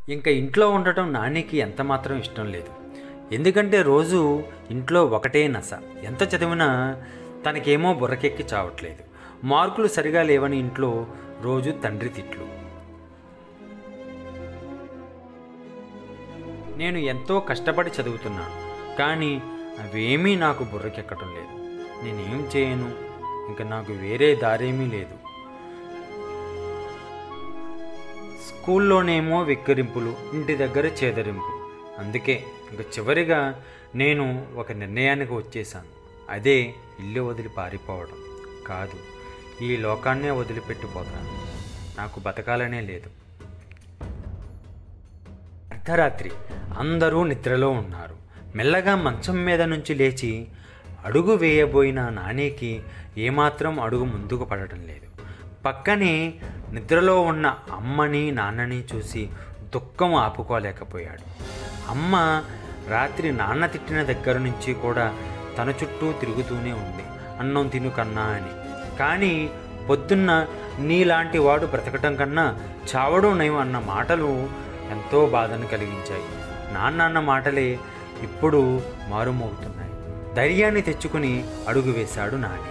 ఇంకా ఇంట్లో ఉండటం నానికి ఎంత మాత్రం ఇష్టం లేదు ఎందుకంటే రోజు ఇంట్లో ఒకటే నస ఎంత చదివినా తనకేమో బుర్రకెక్కి చావట్లేదు మార్కులు సరిగా లేవని ఇంట్లో రోజు తండ్రి తిట్లు నేను ఎంతో కష్టపడి చదువుతున్నాను కానీ అవేమీ నాకు బుర్రకెక్కడం లేదు నేనేం చేయను ఇంకా నాకు వేరే దారేమీ లేదు స్కూల్లోనేమో వెక్కిరింపులు ఇంటి దగ్గర చేదరింపు అందుకే ఇంకా చివరిగా నేను ఒక నిర్ణయానికి వచ్చేసాను అదే ఇల్లు వదిలి పారిపోవడం కాదు ఈ లోకాన్నే వదిలిపెట్టిపోతాను నాకు బతకాలనే లేదు అర్ధరాత్రి అందరూ నిద్రలో ఉన్నారు మెల్లగా మంచం మీద నుంచి లేచి అడుగు వేయబోయిన నానికి ఏమాత్రం అడుగు ముందుకు పడటం లేదు పక్కనే నిద్రలో ఉన్న అమ్మని నాన్నని చూసి దుఃఖం ఆపుకోలేకపోయాడు అమ్మ రాత్రి నాన్న తిట్టిన దగ్గర నుంచి కూడా తన చుట్టూ తిరుగుతూనే ఉంది అన్నం తిను కన్నా అని కానీ పొద్దున్న నీలాంటి వాడు బ్రతకటం కన్నా చావడం నయం అన్న మాటలు ఎంతో బాధను కలిగించాయి నాన్న అన్న మాటలే ఇప్పుడు మారుమోగుతున్నాయి ధైర్యాన్ని తెచ్చుకుని అడుగు వేశాడు నాని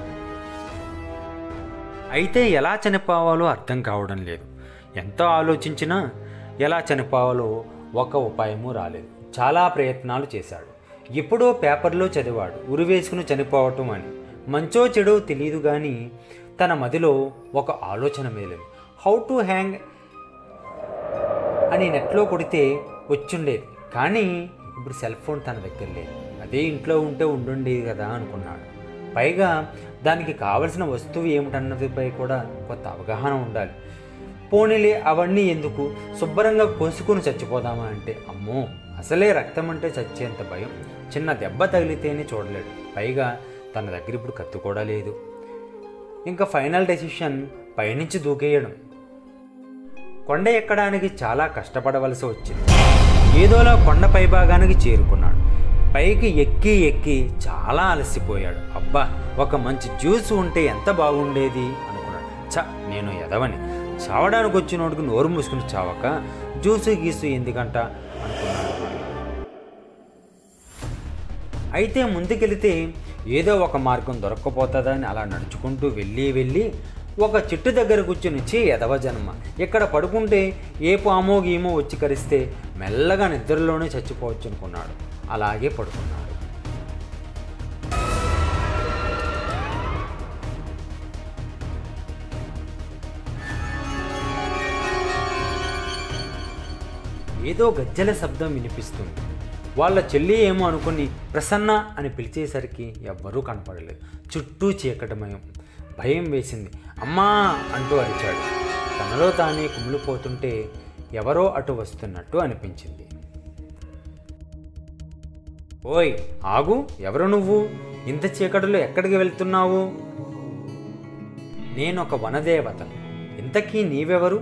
అయితే ఎలా చనిపోవాలో అర్థం కావడం లేదు ఎంతో ఆలోచించినా ఎలా చనిపోవాలో ఒక ఉపాయము రాలేదు చాలా ప్రయత్నాలు చేశాడు ఎప్పుడో పేపర్లో చదివాడు ఉరివేసుకుని చనిపోవటం అని మంచో చెడో తెలియదు కానీ తన మదిలో ఒక ఆలోచన మేలేదు హౌ టు హ్యాంగ్ అని నెట్లో కొడితే వచ్చుండేది కానీ ఇప్పుడు సెల్ ఫోన్ తన దగ్గర లేదు అదే ఇంట్లో ఉంటే ఉండుండేది కదా అనుకున్నాడు పైగా దానికి కావలసిన వస్తువు ఏమిటన్నదిపై కూడా కొత్త అవగాహన ఉండాలి పోనీలే అవన్నీ ఎందుకు శుభ్రంగా కోసుకుని చచ్చిపోదామా అంటే అమ్మో అసలే రక్తం అంటే చచ్చేంత భయం చిన్న దెబ్బ తగిలితేనే చూడలేడు పైగా తన దగ్గర ఇప్పుడు కత్తి కూడా లేదు ఇంకా ఫైనల్ డెసిషన్ పైనుంచి దూకేయడం కొండ ఎక్కడానికి చాలా కష్టపడవలసి వచ్చింది ఏదోలా కొండ పైభాగానికి చేరుకున్నాడు పైకి ఎక్కి ఎక్కి చాలా అలసిపోయాడు అబ్బా ఒక మంచి జ్యూస్ ఉంటే ఎంత బాగుండేది అనుకున్నాడు చ నేను ఎదవని చావడానికి వచ్చినోడికి నోరు మూసుకుని చావక జ్యూసు గీసు ఎందుకంట అనుకున్నాడు అయితే ముందుకెళితే ఏదో ఒక మార్గం దొరక్కపోతుందని అలా నడుచుకుంటూ వెళ్ళి వెళ్ళి ఒక చెట్టు దగ్గర కూర్చుని చీ ఎదవ జన్మ ఇక్కడ పడుకుంటే ఏ పామో గీమో వచ్చి కరిస్తే మెల్లగా నిద్రలోనే చచ్చిపోవచ్చు అనుకున్నాడు అలాగే పడుకున్నాడు ఏదో గజ్జల శబ్దం వినిపిస్తుంది వాళ్ళ చెల్లి ఏమో అనుకుని ప్రసన్న అని పిలిచేసరికి ఎవ్వరూ కనపడలేదు చుట్టూ చీకటమయం భయం వేసింది అమ్మా అంటూ అరిచాడు తనలో తానే కుమిలిపోతుంటే ఎవరో అటు వస్తున్నట్టు అనిపించింది ఓయ్ ఆగు ఎవరు నువ్వు ఇంత చీకటిలో ఎక్కడికి వెళ్తున్నావు నేను ఒక వనదేవతను ఇంతకీ నీవెవరు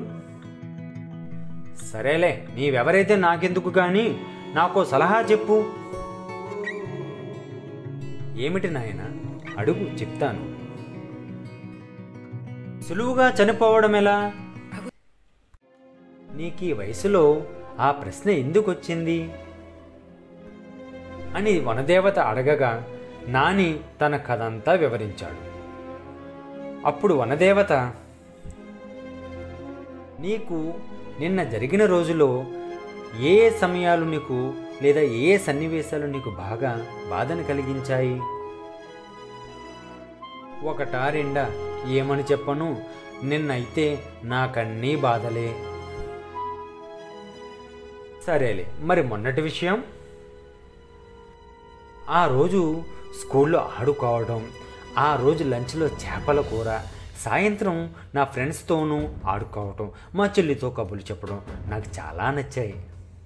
సరేలే నీవెవరైతే నాకెందుకు కానీ నాకు సలహా చెప్పు ఏమిటి నాయన అడుగు చెప్తాను సులువుగా చనిపోవడం ఎలా నీకు ఈ వయసులో ఆ ప్రశ్న ఎందుకు వచ్చింది అని వనదేవత అడగగా నాని తన కథంతా వివరించాడు అప్పుడు వనదేవత నీకు నిన్న జరిగిన రోజులో ఏ ఏ సమయాలు నీకు లేదా ఏ ఏ సన్నివేశాలు నీకు బాగా బాధను కలిగించాయి ఒకటా రెండా ఏమని చెప్పను నిన్నైతే నాకన్నీ బాధలే సరేలే మరి మొన్నటి విషయం ఆ రోజు స్కూల్లో ఆడుకోవడం ఆ రోజు లంచ్లో చేపల కూర సాయంత్రం నా ఫ్రెండ్స్తోనూ ఆడుకోవటం మా చెల్లితో కబుర్లు చెప్పడం నాకు చాలా నచ్చాయి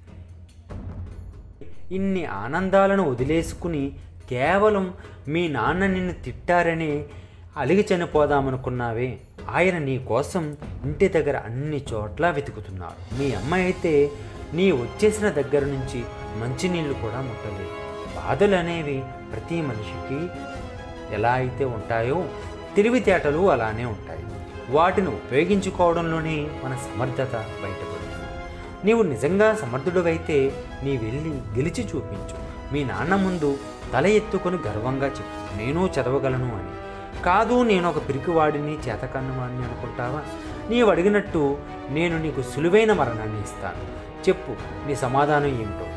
ఇన్ని ఆనందాలను వదిలేసుకుని కేవలం మీ నాన్న నిన్ను తిట్టారని అలిగి చనిపోదామనుకున్నావే ఆయన నీ కోసం ఇంటి దగ్గర అన్ని చోట్ల వెతుకుతున్నారు మీ అమ్మాయి అయితే నీ వచ్చేసిన దగ్గర నుంచి మంచినీళ్ళు కూడా ముట్టలేదు బాధలు అనేవి ప్రతి మనిషికి ఎలా అయితే ఉంటాయో తెలివితేటలు అలానే ఉంటాయి వాటిని ఉపయోగించుకోవడంలోనే మన సమర్థత బయటపడుతుంది నీవు నిజంగా సమర్థుడివైతే నీ వెళ్ళి గెలిచి చూపించు మీ నాన్న ముందు తల ఎత్తుకొని గర్వంగా చెప్పు నేను చదవగలను అని కాదు నేను ఒక పిరికివాడిని చేతకన్నవాడిని అనుకుంటావా నీవు అడిగినట్టు నేను నీకు సులువైన మరణాన్ని ఇస్తాను చెప్పు నీ సమాధానం ఏమిటో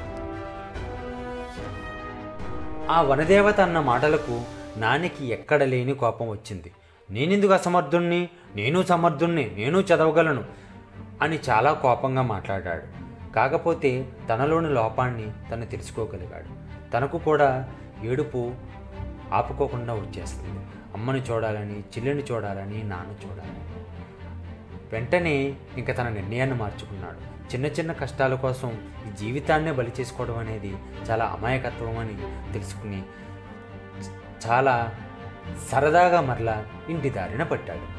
ఆ వనదేవత అన్న మాటలకు నానికి ఎక్కడ లేని కోపం వచ్చింది నేనెందుకు అసమర్థుణ్ణి నేను సమర్థుణ్ణి నేను చదవగలను అని చాలా కోపంగా మాట్లాడాడు కాకపోతే తనలోని లోపాన్ని తను తెలుసుకోగలిగాడు తనకు కూడా ఏడుపు ఆపుకోకుండా వచ్చేస్తుంది అమ్మని చూడాలని చెల్లిని చూడాలని నాన్న చూడాలని వెంటనే ఇంక తన నిర్ణయాన్ని మార్చుకున్నాడు చిన్న చిన్న కష్టాల కోసం ఈ జీవితాన్నే బలి చేసుకోవడం అనేది చాలా అమాయకత్వం అని తెలుసుకుని చాలా సరదాగా మరలా ఇంటి దారిన పట్టాడు